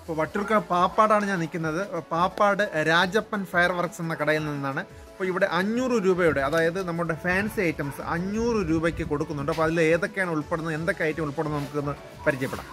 അപ്പോൾ വട്ടിയൂർക്കാവ് പാപ്പാടാണ് ഞാൻ നിൽക്കുന്നത് പാപ്പാട് രാജപ്പൻ ഫയർ വർക്ക്സ് എന്ന കടയിൽ നിന്നാണ് അപ്പോൾ ഇവിടെ അഞ്ഞൂറ് രൂപയുടെ അതായത് നമ്മുടെ ഫാൻസി ഐറ്റംസ് അഞ്ഞൂറ് രൂപയ്ക്ക് കൊടുക്കുന്നുണ്ട് അപ്പോൾ അതിൽ ഏതൊക്കെയാണ് ഉൾപ്പെടുന്നത് എന്തൊക്കെ ഐറ്റം ഉൾപ്പെടുന്നത് നമുക്കൊന്ന് പരിചയപ്പെടാം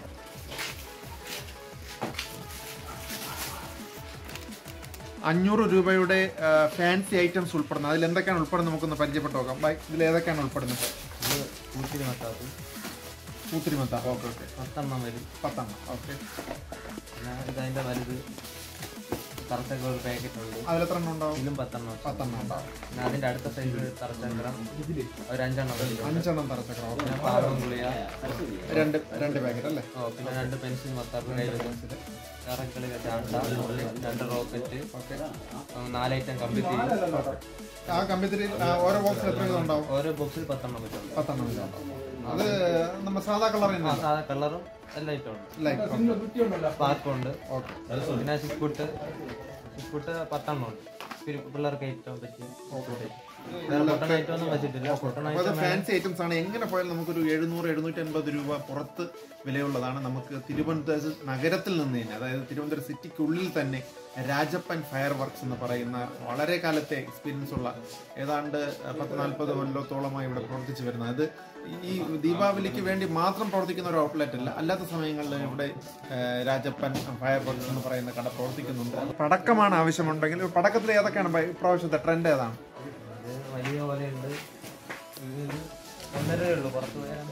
അഞ്ഞൂറ് രൂപയുടെ ഫാൻസി ഐറ്റംസ് ഉൾപ്പെടുന്നത് അതിൽ എന്തൊക്കെയാണ് ഉൾപ്പെടുന്നത് നമുക്കൊന്ന് പരിചയപ്പെട്ട് നോക്കാം ബൈ ഇതിൽ ഏതൊക്കെയാണ് ഉൾപ്പെടുന്നത് ഇത് കൂട്ടിരി മത്താപ്പ് പൂത്തിരിമത്ത ഓക്കെ ഓക്കെ പത്തെണ്ണം വരും പത്തെണ്ണം ഓക്കെ പിന്നെ ഇത് അതിൻ്റെ വലുത് കറുത്തൊക്കെ ഒരു പാക്കറ്റ് ഉണ്ട് അതിലെത്ര എണ്ണം ഉണ്ടാവും ഇതിലും പത്തെണ്ണം പത്തെണ്ണം ഉണ്ടാവും പിന്നെ അതിൻ്റെ അടുത്ത സൈസ് തറച്ചക്രം ഒരു അഞ്ചെണ്ണം വരും അഞ്ചെണ്ണം തറച്ചക്രം ഓക്കെ പിന്നെ പാമ്പും ഗുളിയ രണ്ട് രണ്ട് പാക്കറ്റ് അല്ലേ ഓ പിന്നെ രണ്ട് പെൻസിൽ മത്താപ്പ് കയ്യിൽ കറക്കളി ചാണ്ട രണ്ട് റോക്കറ്റ് നാല് ഐറ്റം കമ്പിത്തിരി ആ കമ്പ്യൂട്ടറിൽ ഓരോ ബോക്സിൽ എത്ര വീതം ഉണ്ടാവും ഓരോ ബോക്സിൽ പത്തെണ്ണം വെച്ചുണ്ട് പത്തെണ്ണം വീതം ഉണ്ടാവും അത് നമ്മൾ സാധാ കളർ ആ തന്നെ സാധാ കളറും എല്ലാ ഐറ്റം ഉണ്ട് ലൈറ്റ് സ്പാർക്കും ഉണ്ട് ഓക്കെ പിന്നെ സിക്സ്ഫുട്ട് സിക്സ്ഫുട്ട് പത്തെണ്ണം ഉണ്ട് പിരി- പിള്ളേർക്ക് ഏറ്റവും പറ്റിയ വേറെ പൊട്ടണ ഐറ്റം ഒന്നും വെച്ചിട്ടില്ല പൊട്ടണ അപ്പോൾ അത് ഐറ്റം ഫാൻസി ഐറ്റംസ് ആണ് എങ്ങനെ പോയാലും നമുക്കൊരു എഴുന്നൂറ് എഴുന്നൂറ്റി അൻപത് രൂപ പുറത്ത് വിലയുള്ളതാണ് നമുക്ക് തിരുവനന്തപുരം നഗരത്തിൽ നിന്ന് തന്നെ അതായത് തിരുവനന്തപുരം സിറ്റിക്കുള്ളിൽ തന്നെ രാജപ്പൻ ഫയർ വർക്ക്സ് എന്ന് പറയുന്ന വളരെ കാലത്തെ എക്സ്പീരിയൻസ് ഉള്ള ഏതാണ്ട് പത്ത് നാൽപ്പത് കൊല്ലത്തോളമായി ഇവിടെ പ്രവർത്തിച്ചു വരുന്നത് അത് ഈ ദീപാവലിക്ക് വേണ്ടി മാത്രം പ്രവർത്തിക്കുന്ന ഒരു ഔട്ട്ലെറ്റ് അല്ല അല്ലാത്ത സമയങ്ങളിൽ ഇവിടെ ഏഹ്, രാജപ്പൻ ഫയർ വർക്ക്സ് എന്ന് പറയുന്ന കട പ്രവർത്തിക്കുന്നുണ്ട് പടക്കമാണ് ആവശ്യമുണ്ടെങ്കിൽ പടക്കത്തിൽ ഏതൊക്കെയാണ് ബൈ- ഇപ്രാവശ്യത്തെ ട്രെൻഡ് ഏതാണ് ഇത് വലിയ പോലെ ഉണ്ട് ഇത് ഒന്നരേ ഉള്ളൂ പുറത്ത് പോയാൽ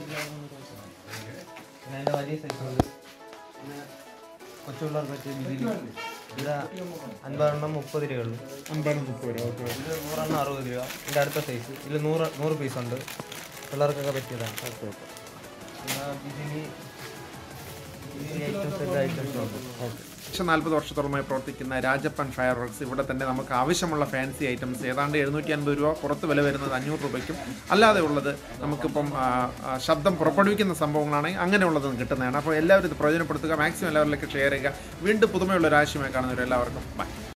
പിന്നെ അതിന്റെ വലിയ സൈസ് ഉണ്ട് പിന്നെ കൊച്ചു പിള്ളേർക്ക് പറ്റിയ ഇതിൽ ഇത് അൻപതെണ്ണം മുപ്പത് രൂപയുള്ളൂ അൻപത് മുപ്പത് രൂപ ഓക്കെ ഇത് നൂറെണ്ണം അറുപത് രൂപ ഇതിന്റെ അടുത്ത സൈസ് ഇതിൽ നൂറ് നൂറ് പീസ് ഉണ്ട് പിള്ളേർക്കൊക്കെ പറ്റിയതാണ് പിന്നെ ഇതിന് ഈ ഐറ്റംസ് എല്ലാ ഐറ്റംസും ഉണ്ട് പക്ഷെ നാൽപ്പത് വർഷത്തോളമായി പ്രവർത്തിക്കുന്ന രാജപ്പൻ ഫയർ വർക്ക്സ് ഇവിടെ തന്നെ നമുക്ക് ആവശ്യമുള്ള ഫാൻസി ഐറ്റംസ് ഏതാണ്ട് എഴുന്നൂറ്റി അൻപത് രൂപ പുറത്ത് വില വരുന്നത് അഞ്ഞൂറ് രൂപയ്ക്കും അല്ലാതെ ഉള്ളത് നമുക്കിപ്പം ആ, ആ, ശബ്ദം പുറപ്പെടുവിക്കുന്ന സംഭവങ്ങളാണെങ്കിൽ അങ്ങനെയുള്ളതും കിട്ടുന്നതാണ് അപ്പോൾ എല്ലാവരും ഇത് പ്രയോജനപ്പെടുത്തുക മാക്സിമം എല്ലാവരിലേക്ക് ഷെയർ ചെയ്യുക വീണ്ടും പുതുമയുള്ള ഒരു ആശയമായി കാണുന്നവരെല്ലാവർക്കും ബൈ